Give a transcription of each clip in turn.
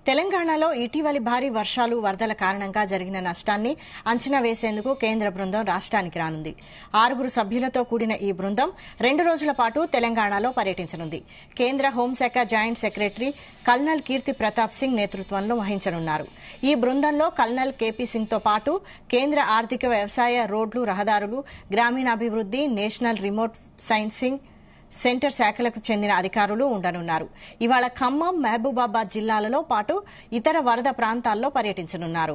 తెలంగాణలో ఇటీవలి భారీ వర్షాలు వరదల కారణంగా జరిగిన నష్టాన్ని అంచనా వేసేందుకు కేంద్ర బృందం రాష్ట్రానికి రానుంది ఆరుగురు సభ్యులతో కూడిన ఈ బృందం రెండు రోజుల పాటు తెలంగాణలో పర్యటించనుంది కేంద్ర హోంశాఖ joint secretary colonel Keerthi Pratap Singh నేతృత్వంలో వహించనున్నారు ఈ బృందంలో కల్నల్ కేపీ సింగ్ తో పాటు కేంద్ర ఆర్థిక వ్యవసాయ రోడ్లు రహదారులు గ్రామీణాభివృద్ది నేషనల్ రిమోట్ సైన్సింగ్ సెంటర్ శాఖలకు చెందిన అధికారులు ఉండనున్నారు ఇవాళ ఖమ్మం మహబూబాబాద్ జిల్లాలలో పాటు ఇతర వరద ప్రాంతాల్లో పర్యటించనున్నారు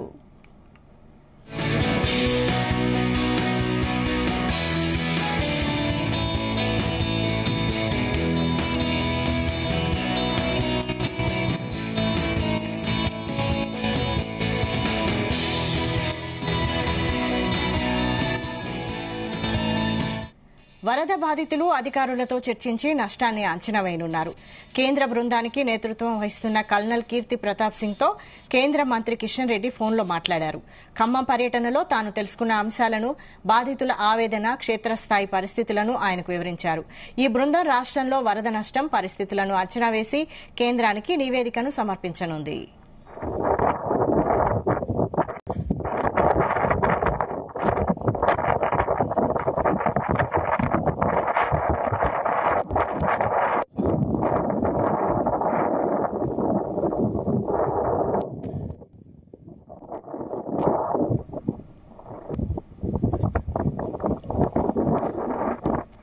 వరద బాధితులు అధికారులతో చర్చించి నష్టాన్ని అంచనా వేయనున్నారు కేంద్ర బృందానికి నేతృత్వం వహిస్తున్న కల్నల్ కీర్తి ప్రతాప్ సింగ్ తో కేంద్ర మంత్రి కిషన్ రెడ్డి ఫోన్లో మాట్లాడారు ఖమ్మం పర్యటనలో తాను తెలుసుకున్న అంశాలను బాధితుల ఆవేదన క్షేత్రస్థాయి పరిస్థితులను ఆయనకు వివరించారు ఈ బృందం రాష్ట్రంలో వరద నష్టం పరిస్థితులను అంచనా వేసి కేంద్రానికి నివేదికను సమర్పించనుంది